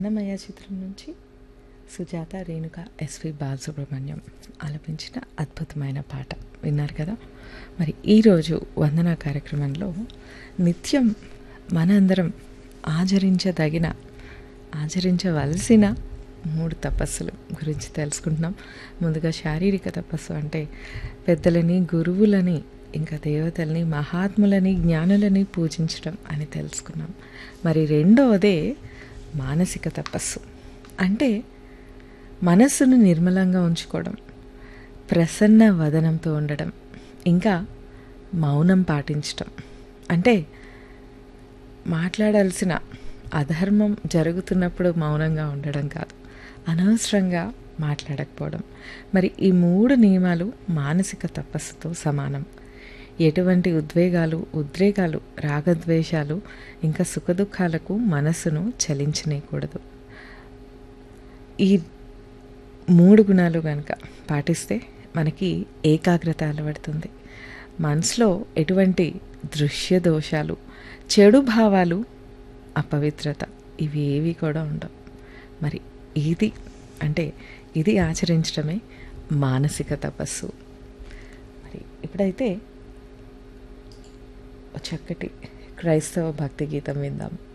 అన్నమయ్య చిత్రం నుంచి సుజాత రేణుక ఎస్వి బాలసుబ్రహ్మణ్యం ఆలపించిన అద్భుతమైన పాట విన్నారు కదా మరి ఈరోజు వందన కార్యక్రమంలో నిత్యం మనందరం ఆచరించదగిన ఆచరించవలసిన మూడు తపస్సులు గురించి తెలుసుకుంటున్నాం ముందుగా శారీరక తపస్సు అంటే పెద్దలని గురువులని ఇంకా దేవతల్ని మహాత్ములని జ్ఞానులని పూజించడం అని తెలుసుకున్నాం మరి రెండవదే మానసిక తపస్సు అంటే మనస్సును నిర్మలంగా ఉంచుకోవడం ప్రసన్న వదనంతో ఉండడం ఇంకా మౌనం పాటించటం అంటే మాట్లాడాల్సిన అధర్మం జరుగుతున్నప్పుడు మౌనంగా ఉండడం కాదు అనవసరంగా మాట్లాడకపోవడం మరి ఈ మూడు నియమాలు మానసిక తపస్సుతో సమానం ఎటువంటి ఉద్వేగాలు ఉద్రేకాలు రాగద్వేషాలు ఇంకా సుఖదుఖాలకు మనస్సును చలించనేయకూడదు ఈ మూడు గుణాలు కనుక పాటిస్తే మనకి ఏకాగ్రత అలవడుతుంది మనసులో ఎటువంటి దృశ్య దోషాలు చెడు భావాలు అపవిత్రత ఇవి ఏవి కూడా ఉండవు మరి ఇది అంటే ఇది ఆచరించడమే మానసిక తపస్సు మరి ఇప్పుడైతే చక్కటి క్రైస్తవ భక్తి గీతం విందాం